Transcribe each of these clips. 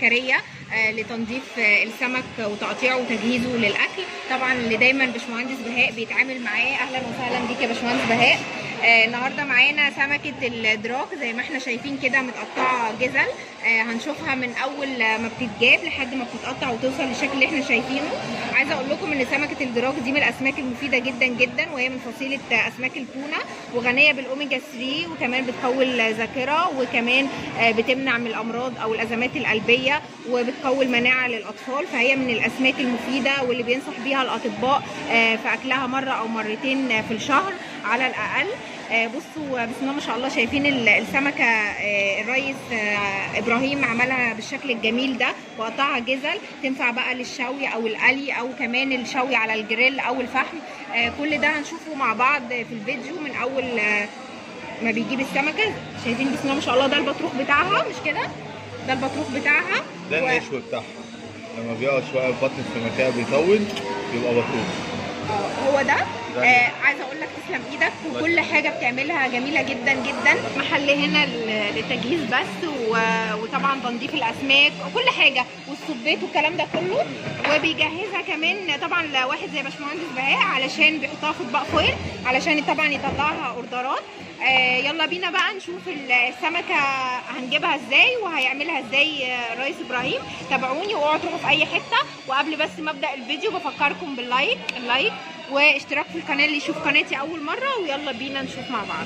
زكريا آه، لتنظيف آه، السمك وتقطيعه وتجهيزه للاكل طبعا اللي دايما باشمهندس بهاء بيتعامل معاه اهلا وسهلا بيك يا باشمهندس بهاء آه، النهارده معانا سمكه الدراك زي ما احنا شايفين كده متقطعه جزل آه، هنشوفها من اول ما بتتجاب لحد ما بتتقطع وتوصل للشكل اللي احنا شايفينه عايزه اقول لكم ان سمكه الدراك دي من الاسماك المفيده جدا جدا وهي من فصيله اسماك التونه وغنيه بالاوميجا 3 وكمان بتقوي الذاكره وكمان آه، بتمنع من الامراض او الازمات القلبيه وبتقوي المناعه للاطفال فهي من الاسماك المفيده واللي بينصح بيها الاطباء آه، في اكلها مره او مرتين في الشهر على الاقل آه، بصوا بسم الله ما شاء الله شايفين ال- السمكه آه، الريس آه، ابراهيم عملها بالشكل الجميل ده وقطعها جزل تنفع بقى للشوي او القلي او كمان الشوي على الجريل او الفحم آه، كل ده هنشوفه مع بعض في الفيديو من اول آه، ما بيجيب السمكه شايفين بسم الله ما شاء الله ده البطروخ بتاعها مش كده ده البطروخ بتاعها ده و- النشوة بتاعها لما بيقعد شوية في بطن السمكية بيطول يبقى بطروخ آه، هو ده ده آه عايزه اقول لك تسلم ايدك وكل حاجه بتعملها جميله جدا جدا محل هنا ل- للتجهيز بس و- وطبعا تنظيف الاسماك وكل حاجه والصبيت والكلام ده كله وبيجهزها كمان طبعا لواحد زي باشمهندس بهاء علشان بيحطها في اطباق فويل علشان طبعا يطلعها اوردرات آه يلا بينا بقى نشوف ال- السمكه هنجيبها ازاي وهيعملها ازاي آه، رئيس ابراهيم تابعوني واوعوا تروحوا في اي حته وقبل بس ما ابدا الفيديو بفكركم باللايك اللايك واشتراك في القناه اللي يشوف قناتي اول مره ويلا بينا نشوف مع بعض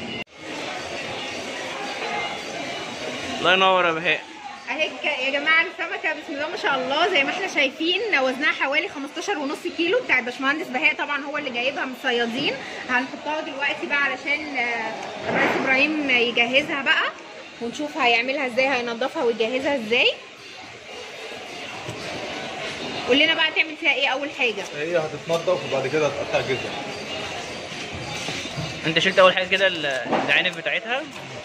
الله ينور يا بهاء اهي ك- يا جماعه السمكه بسم الله ما شاء الله زي ما احنا شايفين وزنها حوالي 15 ونص كيلو بتاع باشمهندس بهاء طبعا هو اللي جايبها من الصيادين هنحطها دلوقتي بقى علشان آه، الرئيس ابراهيم يجهزها بقى ونشوف هيعملها ازاي هينضفها ويجهزها ازاي قول لنا بقى تعمل فيها ايه اول حاجه هي هتتنضف وبعد كده هتقطع جزر انت شلت اول حاجه كده ال- العنب بتاعتها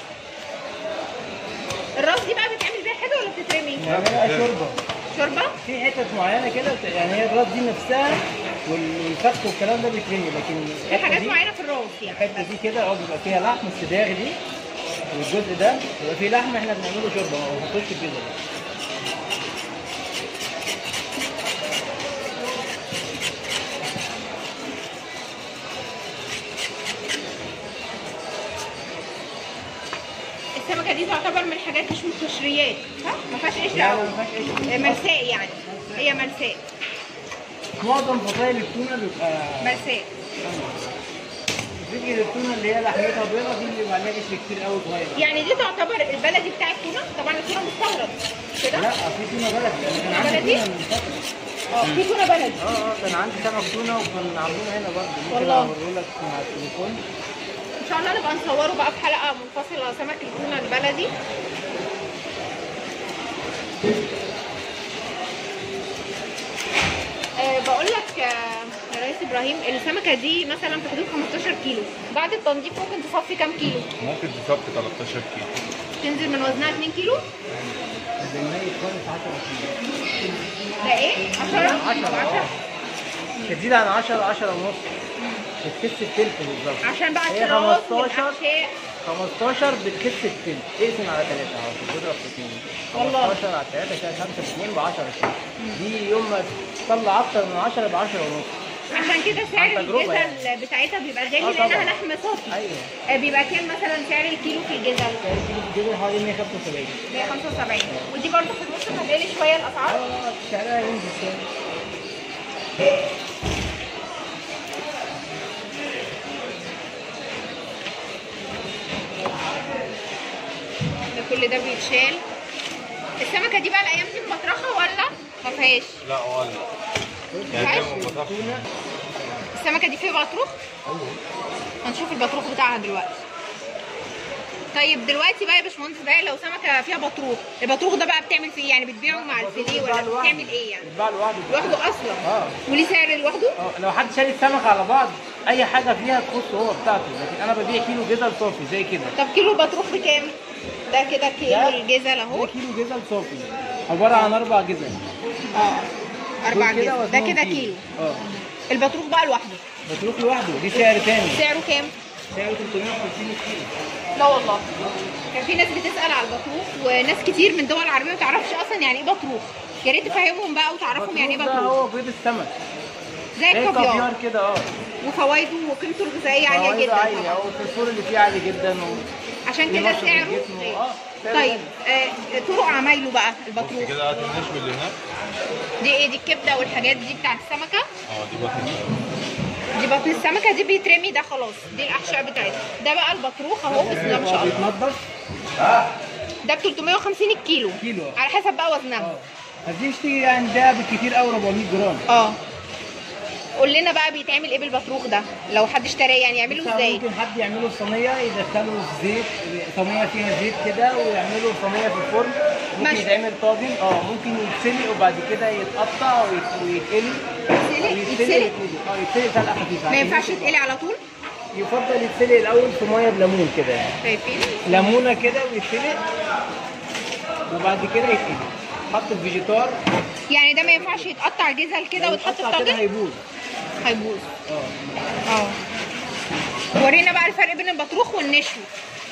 الراس دي بقى بتعمل بيها حاجه ولا بتترمي نعملها شوربه شوربه في حتت معينه كده بت- يعني هي الراس دي نفسها والفخ والكلام ده بيترمي لكن في الحتة حاجات دي- معينه في الراس يعني الحته دي كده اه بيبقى فيها لحم الصداغ دي والجزء ده بيبقى فيه لحم احنا بنعمله شوربه ما بنحطوش في الجزء ده السمكه دي تعتبر من الحاجات مش من القشريات صح ما فيهاش قشره لا قوي لا ما فيهاش قشرة. ملساء يعني هي ملساء معظم فصائل التونه بيبقى ملساء بتيجي التونه اللي هي لحمتها بيضه دي اللي بيبقى عليها قشر كتير قوي صغير يعني دي تعتبر البلدي بتاع التونه طبعا التونه مستورد كده لا في تونه بلدي يعني كان عندي بلدي؟ تونه من فتره اه في تونه بلدي اه اه كان عندي سمك تونه وكان عاملينه هنا برضه ممكن والله. اوريه لك مع التليفون ان شاء الله نبقى نصوره بقى في حلقه منفصله سمك التونه البلدي أه بقول لك آه، يا ريس ابراهيم السمكه دي مثلا في حدود 15 كيلو بعد التنظيف ممكن تصفي كام كيلو ممكن تصفي 13 كيلو تنزل من وزنها 2 كيلو زي الميت خالص 10 كيلو ده ايه 10 10 تزيد عن 10 10 ونص بتكس التلت بالظبط عشان بقى هي الشرايط 15 والاحشاء 15 بتكس التلت اقسم على 3 اهو بتضرب في 2 والله. 15 على 3 كده 5 في 2 ب 10 كيلو دي يوم ما تطلع اكتر من 10 ب 10 ونص عشان كده سعر عن تجربة الجزل يعني. بتاعتها بيبقى غالي آه لانها طبعا. لحم صافي ايوه آه، بيبقى كام مثلا سعر الكيلو في الجزل الكيلو في الجزء حوالي 175 175 ودي برضو في النص هتقل شويه الاسعار اه سعرها ينزل شويه ده كل ده بيتشال السمكه دي بقى الايام دي مطرحه ولا ما فيهاش لا ولا يعني عايش؟ زي ما فتحت السمكه دي فيها بطروخ هنشوف البطروخ بتاعها دلوقتي طيب دلوقتي بقى يا باشمهندس بقى لو سمكه فيها بطروخ البطروخ ده بقى بتعمل فيه إيه؟ يعني بتبيعه مع الفيليه ولا بتعمل ايه يعني بيتباع لوحده لوحده اصلا اه وليه سعر لوحده اه لو حد شاري السمك على بعض اي حاجه فيها تخص هو بتاعته لكن انا ببيع كيلو جزل صافي زي كده طب كيلو البطروخ بكام ده كده كيلو ده- الجزل ده اهو كيلو جزل صافي عباره عن اربع جزل اه اربع دول جزل ده وزنهم كده كيلو اه البطروخ بقى لوحده بتروح لوحده دي سعر تاني سعره كام سعره 350 كيلو لا والله كان في ناس بتسال على البطروخ وناس كتير من دول عربيه ما تعرفش اصلا يعني ايه بطروخ يا ريت تفهمهم بقى وتعرفهم يعني ايه ده بطروخ هو بيض السمك زي زي الكافيار الكافيار كده اه وفوائده وقيمته الغذائيه عاليه فوائده جدا عالية طبعا اه والفوسفور اللي فيه عالي جدا و... عشان كده ينشط سعره الجسم و- غالي. اه سعره طيب غالي. آه طرق عمايله بقى البطروخ كده هات النشوي اللي هناك دي ايه دي الكبده والحاجات دي بتاعت السمكه اه دي بطن دي بطن السمكه دي بيترمي ده خلاص دي الاحشاء بتاعتها ده بقى البطروخ اهو بسم الله ما شاء اه الله بيتنضف ده ب 350 الكيلو كيلو. على حسب بقى وزنها اه هتيجي تيجي يعني ده بالكتير قوي 400 جرام اه قول لنا بقى بيتعمل ايه بالبطروخ ده لو حد اشتراه يعني يعمله ازاي ممكن حد يعمله في صينيه يدخله في زيت صينيه فيها زيت كده ويعمله في صينيه في الفرن ممكن مشوي. يتعمل طاجن اه ممكن يتسلق وبعد كده يتقطع ويت- ويتقلي يتسلق ويتسلق يتسلق يتقلي. اه يتسلق سلقه خفيفه ما عشان ينفعش يطلع. يتقلي على طول يفضل يتسلق الاول في ميه بليمون كده يعني شايفين ليمونه كده ويتسلق وبعد كده يتقلي حط في فيجيتار يعني ده ما ينفعش يتقطع جزل كده ويتحط في يتقطع كده طاجن هيبوظ هيبوظ اه اه ورينا بقى الفرق بين البطروخ والنشوي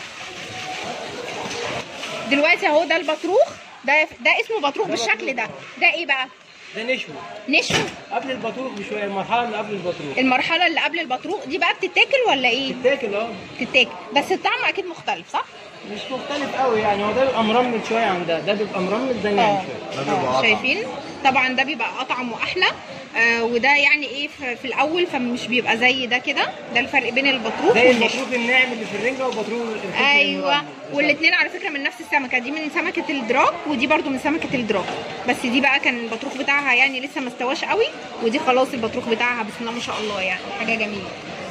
دلوقتي اهو ده البطروخ ده ده اسمه بطروخ بالشكل ده ده ايه بقى ده نشوي نشوي قبل البطروخ بشويه المرحله اللي قبل البطروخ المرحله اللي قبل البطروخ دي بقى بتتاكل ولا ايه تتاكل اه تتاكل بس الطعم اكيد مختلف صح مش مختلف قوي يعني هو ده بيبقى مرمل شويه عن ده ده بيبقى مرمل ده ناعم اه شويه ده بيبقى اه أطعم. شايفين طبعا ده بيبقى اطعم واحلى آه وده يعني ايه في, في الاول فمش بيبقى زي ده كده ده الفرق بين البطروخ زي والنشوي البطروخ الناعم اللي في الرنجه وبطروخ الفلفل ايوه المرمل. والاثنين على فكره من نفس السمكه دي من سمكه الدراك ودي برضو من سمكه الدراك بس دي بقى كان البطروخ بتاعها يعني لسه ما استواش قوي ودي خلاص البطروخ بتاعها بسم الله ما شاء الله يعني حاجه جميله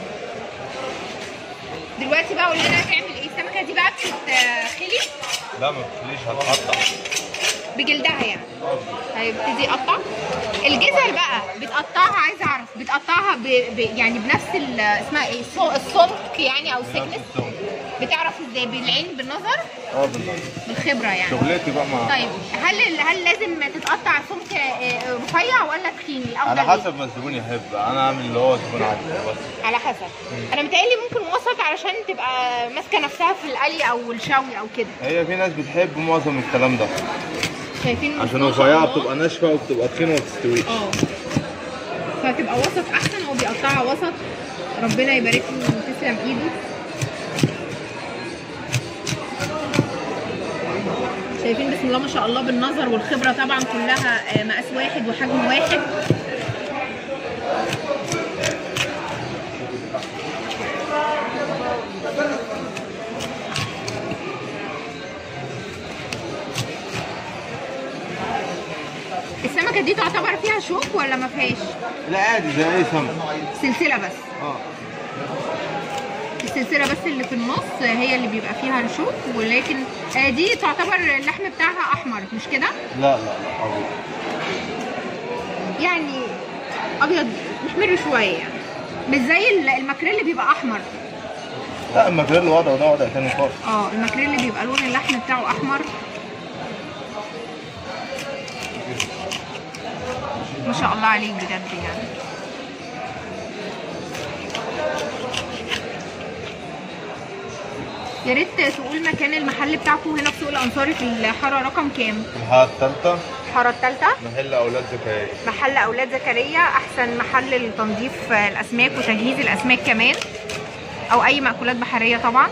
دلوقتي بقى قول لنا هتعمل ايه السمكه دي بقى بتتخلي لا ما بتخليش هتقطع بجلدها يعني هيبتدي يقطع الجزر بقى بتقطعها عايزه اعرف بتقطعها ب... ب... يعني بنفس ال... اسمها ايه الصو- السمك يعني او السكنس السمك. بتعرف ازاي بالعين بالنظر اه بالنسبه بالخبره يعني شغلتي بقى مع طيب هل هل لازم تتقطع سمك آه، رفيع ولا تخين الافضل على إيه؟ حسب ما الزبون يحب انا اعمل اللي هو الزبون عايزه بس على حسب انا متهيألي ممكن وسط علشان تبقى ماسكه نفسها في القلي او الشوي او كده هي في ناس بتحب معظم الكلام ده شايفين عشان ما شاء رفيعه الله؟ بتبقى ناشفه وبتبقى تخينه وما بتستويش اه فتبقى وسط احسن هو بيقطعها وسط ربنا يبارك له وتسلم ايده شايفين بسم الله ما شاء الله بالنظر والخبره طبعا كلها آه، مقاس واحد وحجم واحد السمكه دي تعتبر فيها شوك ولا ما فيهاش لا عادي زي اي سمك سلسله بس اه السلسله بس اللي في النص هي اللي بيبقى فيها الشوك ولكن آه، دي تعتبر اللحم بتاعها احمر مش كده لا لا لا أبيض. يعني ابيض محمر شويه يعني مش زي ال- الماكريل اللي بيبقى احمر لا الماكريل وضع وده وضع تاني خالص اه الماكريل اللي بيبقى لون اللحم بتاعه احمر ما شاء الله عليك بجد يعني يا ريت تقول مكان المحل بتاعكم هنا في سوق الانصاري في الحاره رقم كام؟ الحاره الثالثه الحاره الثالثه محل اولاد زكريا محل اولاد زكريا احسن محل لتنظيف الاسماك وتجهيز الاسماك كمان او اي مأكولات بحريه طبعا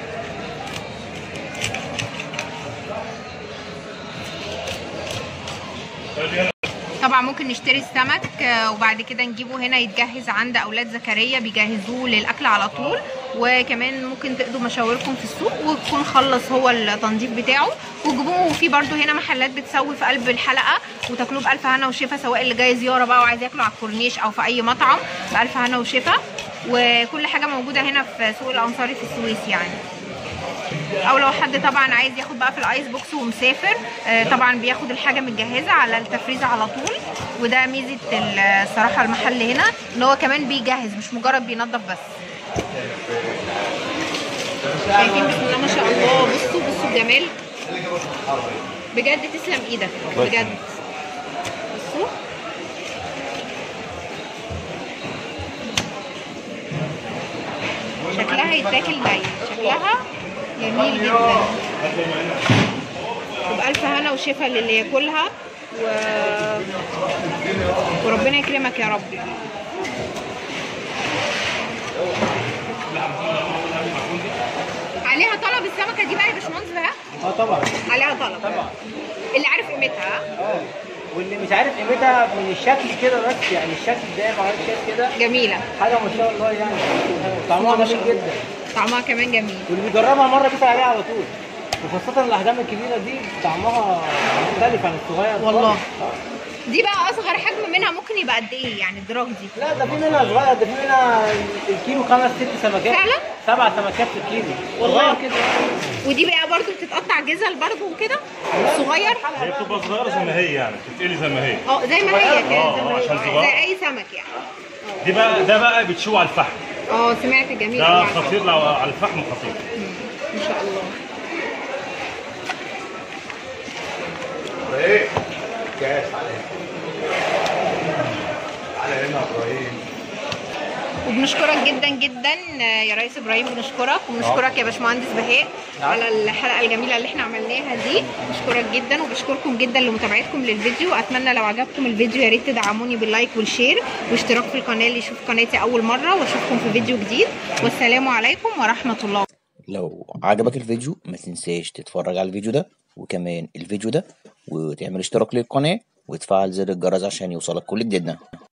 طبعا ممكن نشتري السمك آه، وبعد كده نجيبه هنا يتجهز عند اولاد زكريا بيجهزوه للاكل على طول وكمان ممكن تقضوا مشاوركم في السوق ويكون خلص هو التنظيف بتاعه وتجيبوه وفي برده هنا محلات بتسوي في قلب الحلقه وتاكلوه بالف هنا وشفا سواء اللي جاي زياره بقى وعايز ياكله على الكورنيش او في اي مطعم بالف هنا وشفا وكل حاجه موجوده هنا في سوق الانصاري في السويس يعني او لو حد طبعا عايز ياخد بقى في الايس بوكس ومسافر آه، طبعا بياخد الحاجه متجهزه على التفريزه على طول وده ميزه ال- الصراحه المحل هنا ان هو كمان بيجهز مش مجرد بينظف بس شايفين بسم الله ما شاء الله بصوا بصوا الجمال بجد تسلم ايدك بجد بصوا شكلها يتاكل ني شكلها جميل جدا وبألف هنا وشفا للي ياكلها و... وربنا يكرمك يا رب عليها طلب السمكه دي بقى يا باشمهندس بهاء اه طبعا عليها طلب طبعا اللي عارف قيمتها ها؟ اه واللي مش عارف قيمتها من الشكل كده بس يعني الشكل ده حضرتك شايف كده جميله حاجه ما شاء الله يعني طعمها ما شاء جميل الله. جدا طعمها كمان جميل واللي بيجربها مره بيسال عليها على طول وخاصة الأحجام الكبيرة دي طعمها مختلف عن الصغير والله. خالص. آه. دي بقى اصغر حجم منها ممكن يبقى قد ايه يعني الدراج دي لا ده في منها صغير ده في منها الكيلو خمس ست سمكات فعلا؟ سبع سمكات في الكيلو والله. صغير كده ودي بقى برضو بتتقطع جزل برضو وكده صغير هي بتبقى صغيره زي ما هي يعني بتتقلي زي ما هي اه زي ما هي كده آه، زي ما هي. عشان صغير. زي اي سمك يعني دي بقى ده بقى بتشوي على الفحم اه سمعت جميل ده أوي على فكرة. خطير لو على الفحم خطير ما شاء الله ايه كاس عليها على هنا يا ابراهيم وبنشكرك جدا جدا آه، يا ريس ابراهيم بنشكرك وبنشكرك يا باشمهندس بهاء على الحلقه الجميله اللي احنا عملناها دي بشكرك جدا وبشكركم جدا لمتابعتكم للفيديو اتمنى لو عجبكم الفيديو يا ريت تدعموني باللايك والشير واشتراك في القناه اللي يشوف قناتي اول مره واشوفكم في فيديو جديد والسلام عليكم ورحمه الله لو عجبك الفيديو ما تنساش تتفرج على الفيديو ده وكمان الفيديو ده وتعمل اشتراك للقناة وتفعل زر الجرس عشان يوصلك كل جديدنا